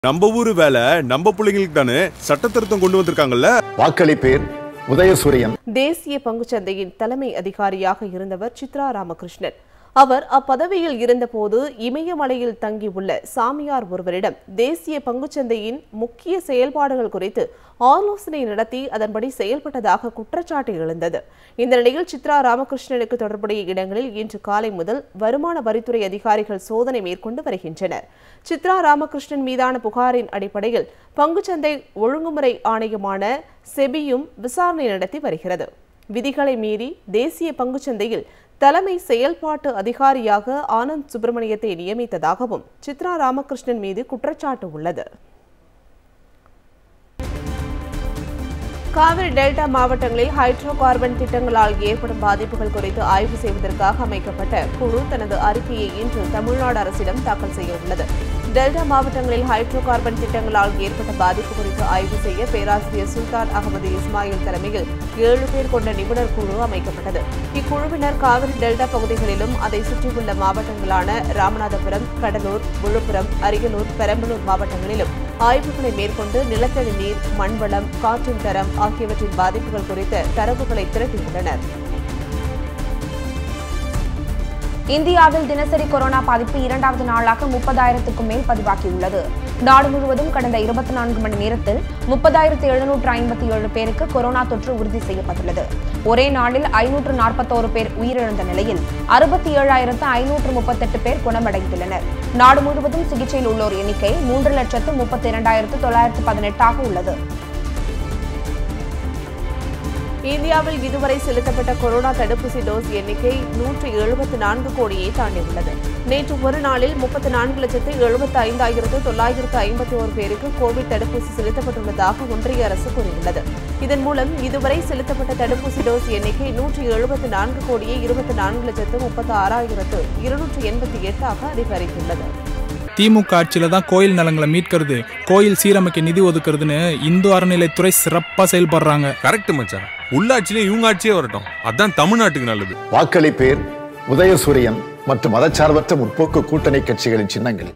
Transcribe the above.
நம்ம ஊரு வேலை நம்ம பிள்ளைங்களுக்கு தானே சட்ட திருத்தம் கொண்டு வந்திருக்காங்கல்ல வாக்களிப்பேர் உதயசூரியன் தேசிய பங்குச்சந்தையின் தலைமை அதிகாரியாக இருந்தவர் சித்ரா ராமகிருஷ்ணன் அவர் அப்பதவியில் இருந்தபோது இமயமலையில் தங்கியுள்ள சாமியார் ஒருவரிடம் தேசிய பங்குச்சந்தையின் முக்கிய செயல்பாடுகள் குறித்து ஆலோசனை நடத்தி அதன்படி செயல்பட்டதாக குற்றச்சாட்டு எழுந்தது இந்த நிலையில் சித்ரா ராமகிருஷ்ணனுக்கு தொடர்புடைய இடங்களில் இன்று காலை முதல் வருமான வரித்துறை அதிகாரிகள் சோதனை மேற்கொண்டு வருகின்றனர் சித்ரா ராமகிருஷ்ணன் மீதான புகாரின் அடிப்படையில் பங்குச்சந்தை ஒழுங்குமுறை ஆணையமான செபியும் விசாரணை நடத்தி வருகிறது விதிகளை மீறி தேசிய பங்குச்சந்தையில் தலைமை செயல்பாட்டு அதிகாரியாக ஆனந்த் சுப்பிரமணியத்தை நியமித்ததாகவும் சித்ரா ராமகிருஷ்ணன் மீது குற்றச்சாட்டு உள்ளது காவிரி டெல்டா மாவட்டங்களில் ஹைட்ரோ கார்பன் திட்டங்களால் ஏற்படும் பாதிப்புகள் குறித்து ஆய்வு செய்வதற்காக அமைக்கப்பட்ட குழு தனது அறிக்கையை இன்று தமிழ்நாடு அரசிடம் தாக்கல் செய்ய உள்ளது டெல்டா மாவட்டங்களில் ஹைட்ரோ கார்பன் திட்டங்களால் ஏற்பட்ட பாதிப்பு குறித்து ஆய்வு செய்ய பேராசிரியர் சுல்தான் அகமது இஸ்மாயில் தலைமையில் ஏழு பேர் கொண்ட நிபுணர் குழு அமைக்கப்பட்டது இக்குழுவினர் காவிரி டெல்டா பகுதிகளிலும் அதை சுற்றியுள்ள மாவட்டங்களான ராமநாதபுரம் கடலூர் விழுப்புரம் அரியலூர் பெரம்பலூர் மாவட்டங்களிலும் ஆய்வுகளை மேற்கொண்டு நிலத்தடி நீர் மண்வளம் காற்றின் தரம் ஆகியவற்றின் பாதிப்புகள் குறித்த தரவுகளை திரட்டியுள்ளனர் இந்தியாவில் தினசரி கொரோனா பாதிப்பு இரண்டாவது நாளாக முப்பதாயிரத்துக்கும் மேல் பதிவாகியுள்ளது நாடு முழுவதும் கடந்த இருபத்தி நான்கு மணி நேரத்தில் முப்பதாயிரத்து எழுநூற்று ஐம்பத்தி ஏழு பேருக்கு கொரோனா தொற்று உறுதி செய்யப்பட்டுள்ளது ஒரே நாளில் ஐநூற்று நாற்பத்தோரு பேர் உயிரிழந்த நிலையில் அறுபத்தி ஏழாயிரத்து ஐநூற்று முப்பத்தெட்டு பேர் குணமடைந்துள்ளனர் நாடு முழுவதும் சிகிச்சையில் உள்ளோர் எண்ணிக்கை மூன்று லட்சத்து முப்பத்தி இரண்டாயிரத்து தொள்ளாயிரத்து பதினெட்டாக உள்ளது இந்தியாவில் இதுவரை செலுத்தப்பட்ட கொரோனா தடுப்பூசி டோஸ் எண்ணிக்கை நூற்று எழுபத்து நான்கு கோடியை தாண்டியுள்ளது நேற்று ஒரு நாளில் முப்பத்து நான்கு லட்சத்து எழுபத்து ஐந்தாயிரத்து தொள்ளாயிரத்து ஐம்பத்தி ஒரு பேருக்கு கோவிட் தடுப்பூசி செலுத்தப்பட்டுள்ளதாக ஒன்றிய அரசு கூறியுள்ளது இதன் மூலம் இதுவரை செலுத்தப்பட்ட தடுப்பூசி டோஸ் எண்ணிக்கை நூற்று எழுபத்து நான்கு கோடியே இருபத்தி நான்கு லட்சத்து முப்பத்து ஆறாயிரத்து இருநூற்று எண்பத்தி எட்டாக அதிகரித்துள்ளது திமுக ஆட்சியில தான் கோயில் நலங்களை மீட்கிறது கோயில் சீரமைக்க நிதி ஒதுக்குறதுன்னு இந்து அறநிலைத்துறை சிறப்பா செயல்படுறாங்க கரெக்ட் மச்சான் உள்ளாட்சியிலே இவங்க ஆட்சியே வரட்டும் அதான் தமிழ்நாட்டுக்கு நல்லது வாக்களிப்பேர் உதயசூரியன் மற்றும் மதச்சார்பற்ற முற்போக்கு கூட்டணி கட்சிகளின் சின்னங்கள்